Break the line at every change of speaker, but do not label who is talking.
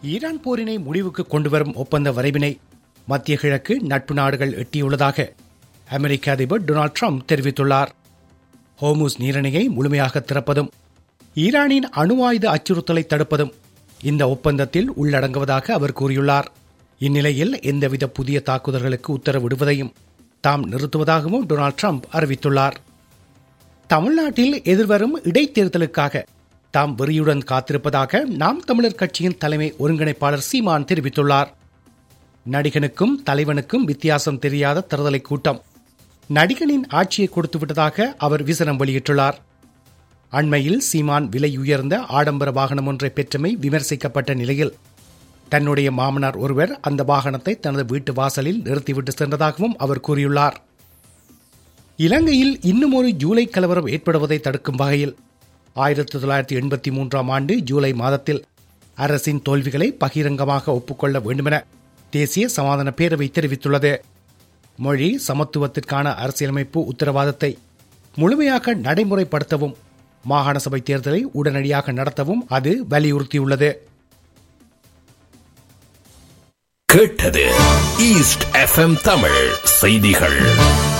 Iran போரினை முடிவுக்கு கொண்டுவரும் ஒப்பந்த வரைவினை மத்திய கிழக்கு நட்பு நாடுகள் எட்டியுள்ளதாக அமெரிக்க அதிபர் டொனால்ட் ட்ரம்ப் தெரிவித்துள்ளார் ஹோமுஸ் நீரிணையை முழுமையாக திறப்பதும் ஈரானின் அணு ஆயுத அச்சுறுத்தலை தடுப்பதும் இந்த ஒப்பந்தத்தில் உள்ளடங்குவதாக அவர் கூறியுள்ளார் இந்நிலையில் எந்தவித புதிய தாக்குதல்களுக்கு உத்தரவிடுவதையும் தாம் நிறுத்துவதாகவும் டொனால்ட் ட்ரம்ப் அறிவித்துள்ளார் தமிழ்நாட்டில் எதிர்வரும் இடைத்தேர்தலுக்காக தாம் வெறியுடன் காத்திருப்பதாக நாம் தமிழர் கட்சியின் தலைமை ஒருங்கிணைப்பாளர் சீமான் தெரிவித்துள்ளார் நடிகனுக்கும் தலைவனுக்கும் வித்தியாசம் தெரியாத தருதலை கூட்டம் நடிகனின் ஆட்சியை கொடுத்து விட்டதாக அவர் விசனம் வெளியிட்டுள்ளார் அண்மையில் சீமான் விலை உயர்ந்த ஆடம்பர வாகனம் ஒன்றை பெற்றமை விமர்சிக்கப்பட்ட நிலையில் தன்னுடைய மாமனார் ஒருவர் அந்த வாகனத்தை தனது வீட்டு வாசலில் நிறுத்திவிட்டு சென்றதாகவும் அவர் கூறியுள்ளார் இலங்கையில் இன்னும் ஒரு ஜூலை கலவரம் ஏற்படுவதை தடுக்கும் வகையில் ஆயிரத்தி தொள்ளாயிரத்தி எண்பத்தி மூன்றாம் ஆண்டு ஜூலை மாதத்தில் அரசின் தோல்விகளை பகிரங்கமாக ஒப்புக்கொள்ள வேண்டுமென தேசிய சமாதான பேரவை தெரிவித்துள்ளது மொழி சமத்துவத்திற்கான அரசியலமைப்பு உத்தரவாதத்தை முழுமையாக நடைமுறைப்படுத்தவும் மாகாண சபை தேர்தலை உடனடியாக நடத்தவும் அது வலியுறுத்தியுள்ளது
கேட்டது ஈஸ்ட் எஃப்எம் தமிழ் செய்திகள்